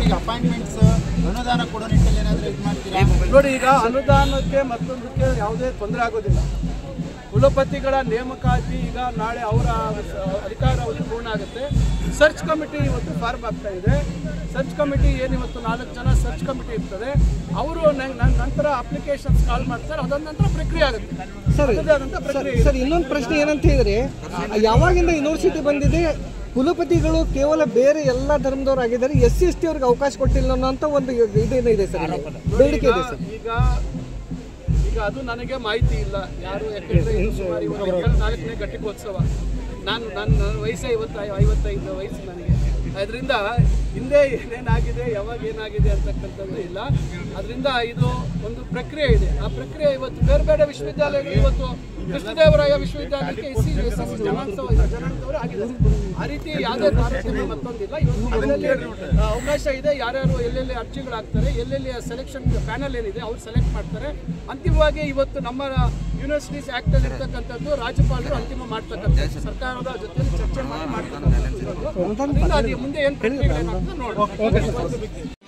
ಈಗ ಅಪಾಯಿಂಟ್ಮೆಂಟ್ಸ್ ಅನುದಾನ ಕೊಡೋ ನಿಟ್ಟಲ್ಲಿ ಏನಾದರೂ ಇದು ಮಾಡ್ತೀರಾ ನೋಡಿ ಈಗ ಅನುದಾನಕ್ಕೆ ಮತ್ತೊಂದಕ್ಕೆ ಯಾವುದೇ ತೊಂದರೆ ಆಗೋದಿಲ್ಲ ಕುಲಪತಿಗಳ ನೇಮಕಾತಿ ಈಗ ನಾಳೆ ಅವರ ಅಧಿಕಾರ ಅವಧಿ ಪೂರ್ಣ ಆಗುತ್ತೆ ಸರ್ಚ್ ಕಮಿಟಿ ಇವತ್ತು ಫಾರ್ಮ್ ಆಗ್ತಾ ಇದೆ ಸರ್ಚ್ ಕಮಿಟಿ ಏನು ಇವತ್ತು ನಾಲ್ಕು ಜನ ಸರ್ಚ್ ಕಮಿಟಿ ಇರ್ತದೆ ಅವರು ನಂತರ ಅಪ್ಲಿಕೇಶನ್ಸ್ ಕಾಲ್ ಮಾಡ್ತಾರೆ ಅದಾದ ನಂತರ ಪ್ರಕ್ರಿಯೆ ಆಗುತ್ತೆ ಸರ್ ಅದರದ್ದೇ ಆದಂಥ ಸರ್ ಪ್ರಕ್ರಿಯೆ ಸರ್ ಇನ್ನೊಂದು ಪ್ರಶ್ನೆ ಏನಂತ ಹೇಳಿದ್ರೆ ಯಾವಾಗಿಂದ ಯೂನಿವರ್ಸಿಟಿ ಬಂದಿದೆ ಕುಲಪತಿಗಳು ಕೇವಲ ಬೇರೆ ಎಲ್ಲ ಧರ್ಮದವರಾಗಿದ್ದಾರೆ ಎಸ್ ಸಿ ಎಸ್ ಟಿ ಅವ್ರಿಗೆ ಅವಕಾಶ ಕೊಟ್ಟಿಲ್ಲ ಅನ್ನೋಂಥ ಒಂದು ಇದೇನಿದೆ ಸರ್ ಇಲ್ಲಿ. ಬೇಡಿಕೆ ಇದೆ ಸರ್ ಈಗ ಈಗ ಅದು ನನಗೆ ಮಾಹಿತಿ ಇಲ್ಲ ಯಾರು ಯಾಕೆಂದ್ರೆ ಇದು ಸುಮಾರು ಇವತ್ತು ನಾಲ್ಕನೇ ಘಟಿಕೋತ್ಸವ ನಾನು ನನ್ನ ನನ್ನ ವಯಸ್ಸೇ ಇವತ್ತು ಐವತ್ತೈದು ವಯಸ್ಸು ನನಗೆ ಅದರಿಂದ ಹಿಂದೆ ಏನೇನಾಗಿದೆ ಯಾವಾಗ ಏನಾಗಿದೆ ಅಂತಕ್ಕಂಥದ್ದು ಇಲ್ಲ ಅದರಿಂದ ಇದು ಒಂದು ಪ್ರಕ್ರಿಯೆ ಇದೆ ಆ ಪ್ರಕ್ರಿಯೆ ಇವತ್ತು ಬೇರೆ ಬೇರೆ ವಿಶ್ವವಿದ್ಯಾಲಯಗಳು ಇವತ್ತು ಕೃಷ್ಣದೇವರಾಯ ವಿಶ್ವವಿದ್ಯಾಲಯಕ್ಕೆ ಎಸ್ ಸಿ ಎಸ್ ಎಸ್ ಜನಾಂಗದವರು ಜನಾಂಗದವರು ಆಗಿದ್ದಾರೆ ಆ ರೀತಿ ಯಾವುದೇ ತಾರತಮ್ಯ ಮತ್ತೊಂದಿಲ್ಲ ಇವತ್ತು ಅದರಲ್ಲಿ ಆ, ಅವಕಾಶ ಇದೆ ಯಾರ್ಯಾರು ಎಲ್ಲೆಲ್ಲಿ ಅರ್ಜಿಗಳಾಗ್ತಾರೆ ಎಲ್ಲೆಲ್ಲಿ ಸೆಲೆಕ್ಷನ್ ಪ್ಯಾನಲ್ ಏನಿದೆ ಅವ್ರು ಸೆಲೆಕ್ಟ್ ಮಾಡ್ತಾರೆ ಅಂತಿಮವಾಗಿ ಇವತ್ತು ನಮ್ಮ ಯೂನಿವರ್ಸಿಟೀಸ್ ಆಕ್ಟ್ ಅಲ್ಲಿ ಇರ್ತಕ್ಕಂಥದ್ದು ರಾಜ್ಯಪಾಲರು ಅಂತಿಮ ಮಾಡ್ತಕ್ಕಂಥದ್ದು ಸರ್ಕಾರದ ಜೊತೆ ಚರ್ಚೆ ಮಾಡಿ ಮಾಡ್ತಕ್ಕಂಥದ್ದು ಅದರಿಂದ ಅದು ಮುಂದೆ ಏನು ಪ್ರಕ್ರಿಯೆಗಳೇನಾಗ್ತದೆ ನೋಡೋಣ